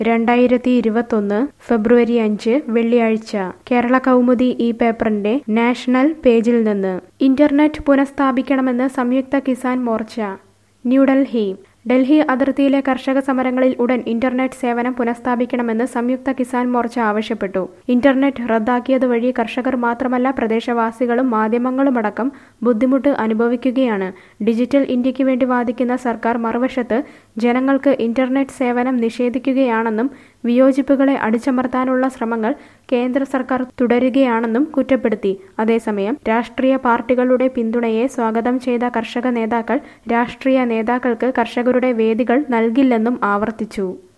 രണ്ടായിരത്തി ഇരുപത്തൊന്ന് ഫെബ്രുവരി അഞ്ച് വെള്ളിയാഴ്ച കേരള കൗമുദി ഈ പേപ്പറിന്റെ നാഷണൽ പേജിൽ നിന്ന് ഇന്റർനെറ്റ് പുനഃസ്ഥാപിക്കണമെന്ന് സംയുക്ത കിസാൻ മോർച്ച ന്യൂഡൽഹി ഡൽഹി അതിർത്തിയിലെ കർഷക സമരങ്ങളിൽ ഉടൻ ഇന്റർനെറ്റ് സേവനം പുനഃസ്ഥാപിക്കണമെന്ന് സംയുക്ത കിസാൻ മോർച്ച ആവശ്യപ്പെട്ടു ഇന്റർനെറ്റ് റദ്ദാക്കിയത് വഴി കർഷകർ മാത്രമല്ല പ്രദേശവാസികളും മാധ്യമങ്ങളുമടക്കം ബുദ്ധിമുട്ട് അനുഭവിക്കുകയാണ് ഡിജിറ്റൽ ഇന്ത്യക്ക് വേണ്ടി വാദിക്കുന്ന സർക്കാർ മറുവശത്ത് ജനങ്ങൾക്ക് ഇന്റർനെറ്റ് സേവനം നിഷേധിക്കുകയാണെന്നും വിയോജിപ്പുകളെ അടിച്ചമർത്താനുള്ള ശ്രമങ്ങൾ കേന്ദ്ര സർക്കാർ തുടരുകയാണെന്നും കുറ്റപ്പെടുത്തി അതേസമയം രാഷ്ട്രീയ പാർട്ടികളുടെ പിന്തുണയെ സ്വാഗതം ചെയ്ത കർഷക നേതാക്കൾ രാഷ്ട്രീയ നേതാക്കൾക്ക് കർഷകരുടെ വേദികൾ നൽകില്ലെന്നും ആവർത്തിച്ചു